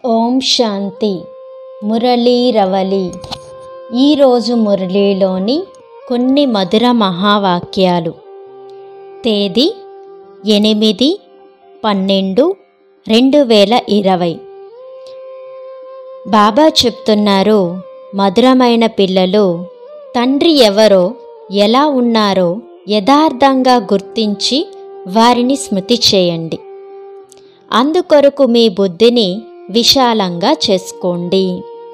ఓం శాంతి మురళీ రవలి ఈరోజు మురళీలోని కొన్ని మధుర మహావాక్యాలు తేదీ ఎనిమిది పన్నెండు రెండు వేల ఇరవై బాబా చెప్తున్నారు మధురమైన పిల్లలు తండ్రి ఎవరో ఎలా ఉన్నారో యథార్థంగా గుర్తించి వారిని స్మృతి చేయండి అందుకొరకు మీ బుద్ధిని విశాలంగా చేసుకోండి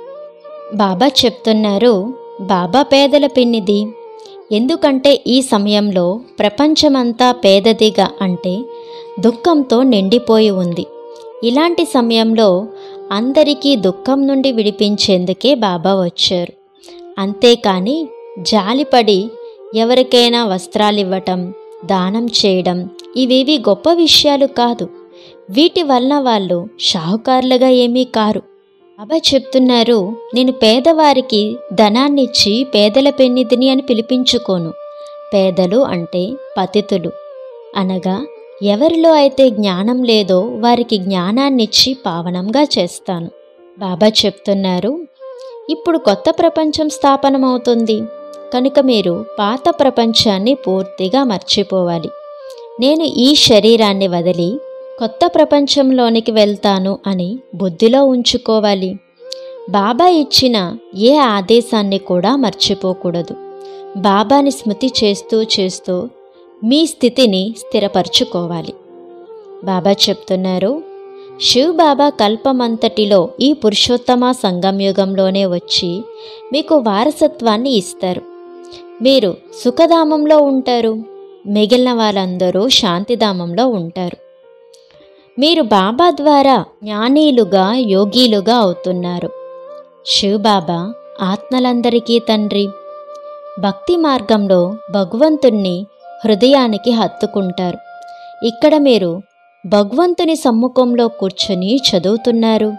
బాబా చెప్తున్నారు బాబా పేదల పిన్నిది ఎందుకంటే ఈ సమయంలో ప్రపంచమంతా పేదదిగా అంటే దుఃఖంతో నిండిపోయి ఉంది ఇలాంటి సమయంలో అందరికీ దుఃఖం నుండి విడిపించేందుకే బాబా వచ్చారు అంతేకాని జాలిపడి ఎవరికైనా వస్త్రాలు ఇవ్వటం దానం చేయడం ఇవేవి గొప్ప విషయాలు కాదు వీటి వలన వాళ్ళు షాహుకారులుగా ఏమీ కారు బాబా చెప్తున్నారు నేను పేదవారికి ధనాన్నిచ్చి పేదల పెన్నిధిని అని పిలిపించుకోను పేదలు అంటే పతితులు అనగా ఎవరిలో అయితే జ్ఞానం లేదో వారికి జ్ఞానాన్నిచ్చి పావనంగా చేస్తాను బాబా చెప్తున్నారు ఇప్పుడు కొత్త ప్రపంచం స్థాపనమవుతుంది కనుక మీరు పాత ప్రపంచాన్ని పూర్తిగా మర్చిపోవాలి నేను ఈ శరీరాన్ని వదిలి కొత్త ప్రపంచంలోనికి వెళ్తాను అని బుద్ధిలో ఉంచుకోవాలి బాబా ఇచ్చిన ఏ ఆదేశాన్ని కూడా మర్చిపోకూడదు బాబాని స్మృతి చేస్తూ చేస్తూ మీ స్థితిని స్థిరపరచుకోవాలి బాబా చెప్తున్నారు శివ్ బాబా కల్పమంతటిలో ఈ పురుషోత్తమ సంగమయుగంలోనే వచ్చి మీకు వారసత్వాన్ని ఇస్తారు మీరు సుఖధామంలో ఉంటారు మిగిలిన వాళ్ళందరూ శాంతిధామంలో ఉంటారు మీరు బాబా ద్వారా జ్ఞానీలుగా యోగీలుగా అవుతున్నారు శివబాబా ఆత్మలందరికీ తండ్రి భక్తి మార్గంలో భగవంతుణ్ణి హృదయానికి హత్తుకుంటారు ఇక్కడ మీరు భగవంతుని సమ్ముఖంలో కూర్చొని చదువుతున్నారు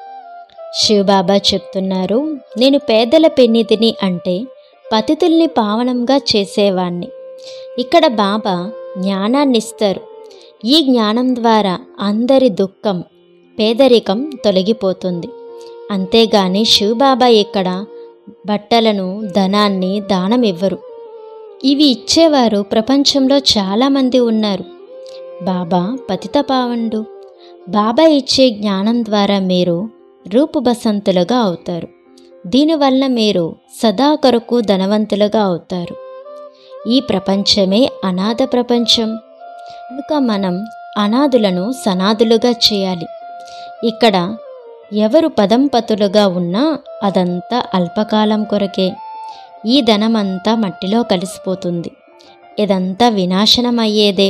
శివబాబా చెప్తున్నారు నేను పేదల పెన్నిధిని అంటే పతితుల్ని పావనంగా చేసేవాణ్ణి ఇక్కడ బాబా జ్ఞానాన్నిస్తారు ఈ జ్ఞానం ద్వారా అందరి దుఃఖం పేదరికం తొలగిపోతుంది అంతేగాని శివబాబా ఇక్కడ బట్టలను ధనాన్ని దానం ఇవ్వరు ఇవి ఇచ్చేవారు ప్రపంచంలో చాలామంది ఉన్నారు బాబా పతిత పావండు బాబా ఇచ్చే జ్ఞానం ద్వారా మీరు రూపుబసంతులుగా అవుతారు దీనివల్ల మీరు సదా కొరకు ధనవంతులుగా అవుతారు ఈ ప్రపంచమే అనాథ ప్రపంచం కనుక మనం అనాథులను సనాథులుగా చేయాలి ఇక్కడ ఎవరు పదంపతులుగా ఉన్నా అదంతా అల్పకాలం కొరకే ఈ ధనమంతా మట్టిలో కలిసిపోతుంది ఇదంతా వినాశనమయ్యేదే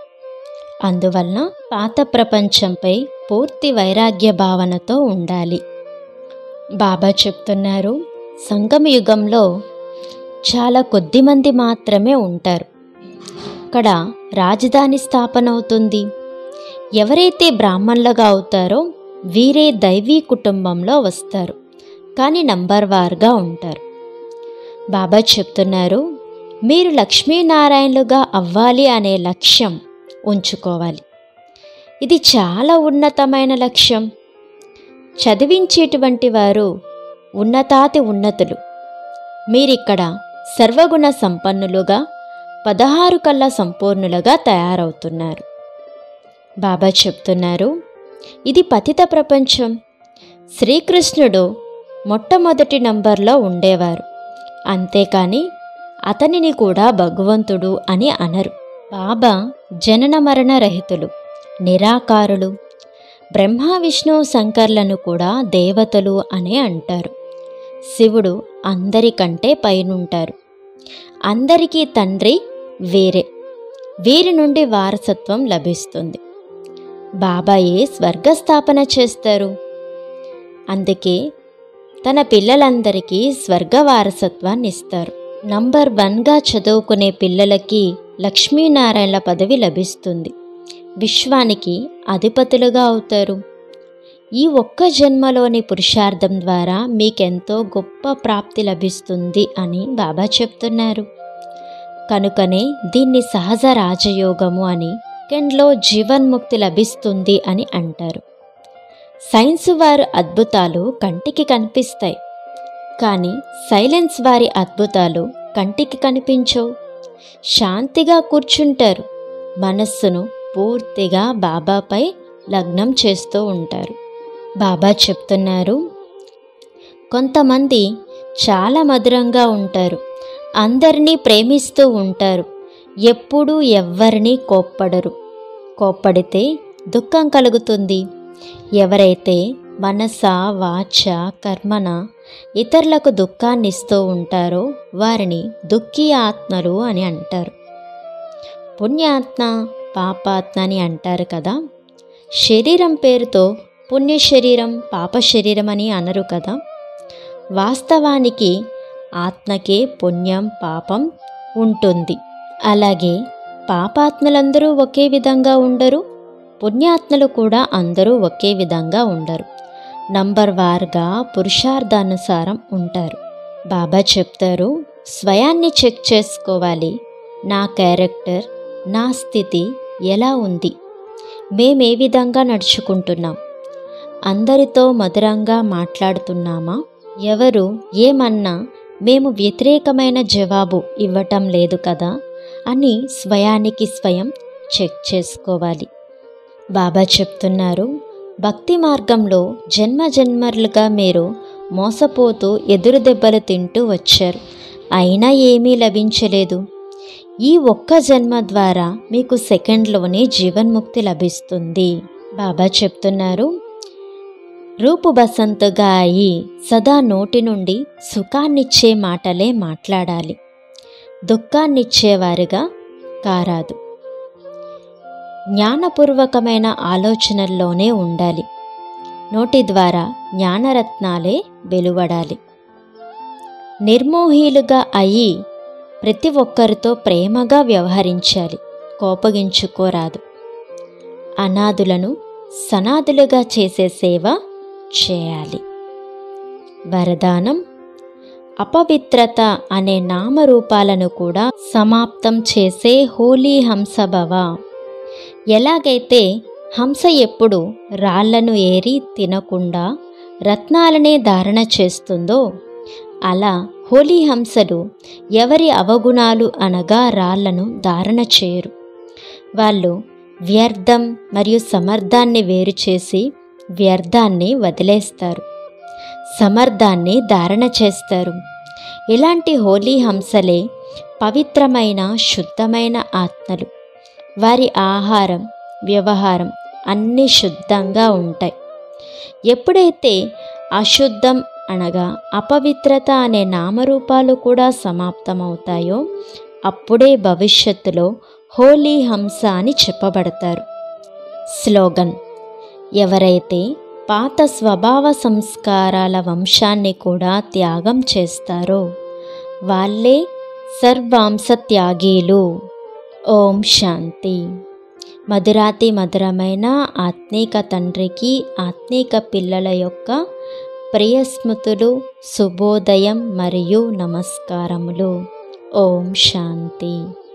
అందువలన పాత ప్రపంచంపై పూర్తి వైరాగ్య భావనతో ఉండాలి బాబా చెప్తున్నారు సంగమయుగంలో చాలా కొద్ది మంది మాత్రమే ఉంటారు అక్కడ రాజధాని స్థాపన అవుతుంది ఎవరైతే బ్రాహ్మణులుగా అవుతారో వీరే దైవీ కుటుంబంలో వస్తారు కానీ నంబర్ వార్గా ఉంటారు బాబా చెప్తున్నారు మీరు లక్ష్మీనారాయణలుగా అవ్వాలి అనే లక్ష్యం ఉంచుకోవాలి ఇది చాలా ఉన్నతమైన లక్ష్యం చదివించేటువంటి వారు ఉన్నతాతి ఉన్నతులు మీరిక్కడ సర్వగుణ సంపన్నులుగా పదహారు కళ్ళ సంపూర్ణులుగా తయారవుతున్నారు బాబా చెప్తున్నారు ఇది పతిత ప్రపంచం శ్రీకృష్ణుడు మొట్టమొదటి నంబర్లో ఉండేవారు అంతేకాని అతనిని కూడా భగవంతుడు అని అనరు బాబా జనన మరణ రహితులు నిరాకారులు బ్రహ్మ విష్ణు శంకర్లను కూడా దేవతలు అని అంటారు శివుడు అందరికంటే పైనుంటారు అందరికీ తండ్రి వేరే వీరి నుండి వారసత్వం లభిస్తుంది బాబాయే స్వర్గస్థాపన చేస్తారు అందుకే తన పిల్లలందరికీ స్వర్గ వారసత్వాన్ని ఇస్తారు నంబర్ వన్గా చదువుకునే పిల్లలకి లక్ష్మీనారాయణల పదవి లభిస్తుంది విశ్వానికి అధిపతులుగా అవుతారు ఈ ఒక్క జన్మలోని పురుషార్థం ద్వారా మీకెంతో గొప్ప ప్రాప్తి లభిస్తుంది అని బాబా చెప్తున్నారు కనుకనే దీన్ని సహజ రాజయోగము అని సెకండ్లో జీవన్ముక్తి లభిస్తుంది అని అంటారు సైన్స్ వారి అద్భుతాలు కంటికి కనిపిస్తాయి కానీ సైలెన్స్ వారి అద్భుతాలు కంటికి కనిపించవు శాంతిగా కూర్చుంటారు మనస్సును పూర్తిగా బాబాపై లగ్నం చేస్తూ ఉంటారు బాబా చెప్తున్నారు కొంతమంది చాలా మధురంగా ఉంటారు అందరినీ ప్రేమిస్తూ ఉంటారు ఎప్పుడూ ఎవ్వరినీ కోప్పడరు కోప్పడితే దుఃఖం కలుగుతుంది ఎవరైతే మనస వాచ కర్మన ఇతరులకు దుఃఖాన్ని ఇస్తూ ఉంటారో వారిని దుఃఖీ ఆత్మలు అని అంటారు పుణ్యాత్మ పాపాత్మ అని అంటారు కదా శరీరం పేరుతో పుణ్య శరీరం పాప శరీరం అని అనరు కదా వాస్తవానికి ఆత్మకే పుణ్యం పాపం ఉంటుంది అలాగే పాపాత్మలందరూ ఒకే విధంగా ఉండరు పుణ్యాత్మలు కూడా అందరూ ఒకే విధంగా ఉండరు నంబర్ వార్గా పురుషార్థానుసారం ఉంటారు బాబా చెప్తారు స్వయాన్ని చెక్ చేసుకోవాలి నా క్యారెక్టర్ నా స్థితి ఎలా ఉంది మేమే విధంగా నడుచుకుంటున్నాం అందరితో మధురంగా మాట్లాడుతున్నామా ఎవరు ఏమన్నా మేము వ్యతిరేకమైన జవాబు ఇవ్వటం లేదు కదా అని స్వయానికి స్వయం చెక్ చేసుకోవాలి బాబా చెప్తున్నారు భక్తి మార్గంలో జన్మ జన్మలుగా మీరు మోసపోతూ ఎదురు దెబ్బలు తింటూ వచ్చారు అయినా ఏమీ లభించలేదు ఈ ఒక్క జన్మ ద్వారా మీకు సెకండ్లోనే జీవన్ముక్తి లభిస్తుంది బాబా చెప్తున్నారు రూపు బసంతుగా అయి సదా నోటి నుండి సుఖాన్నిచ్చే మాటలే మాట్లాడాలి దుఃఖాన్నిచ్చేవారుగా కారాదు జ్ఞానపూర్వకమైన ఆలోచనల్లోనే ఉండాలి నోటి ద్వారా జ్ఞానరత్నాలే వెలువడాలి నిర్మోహీలుగా అయి ప్రతి ఒక్కరితో ప్రేమగా వ్యవహరించాలి కోపగించుకోరాదు అనాథులను సనాథులుగా చేసే సేవ చేయాలి వరదానం అపవిత్రత అనే నామరూపాలను కూడా సమాప్తం చేసే హోలీ హంసభవ ఎలాగైతే హంస ఎప్పుడు రాళ్లను ఏరి తినకుండా రత్నాలనే ధారణ చేస్తుందో అలా హోలీ హంసలు ఎవరి అవగుణాలు అనగా రాళ్లను ధారణ చేయరు వాళ్ళు వ్యర్థం మరియు సమర్థాన్ని వేరు చేసి వ్యర్థాన్ని వదిలేస్తారు సమర్థాన్ని ధారణ చేస్తారు ఇలాంటి హోలీ హంసలే పవిత్రమైన శుద్ధమైన ఆత్మలు వారి ఆహారం వ్యవహారం అన్నీ శుద్ధంగా ఉంటాయి ఎప్పుడైతే అశుద్ధం అనగా అపవిత్రత అనే నామరూపాలు కూడా సమాప్తమవుతాయో అప్పుడే భవిష్యత్తులో హోలీ హంస అని చెప్పబడతారు స్లోగన్ ఎవరైతే పాత స్వభావ సంస్కారాల వంశాన్ని కూడా త్యాగం చేస్తారో వాళ్ళే సర్వాంశ త్యాగీలు ఓం శాంతి మధురాతి మధురమైన ఆత్మీక తండ్రికి ఆత్మీక పిల్లల యొక్క ప్రియస్మృతులు శుభోదయం మరియు నమస్కారములు ఓం శాంతి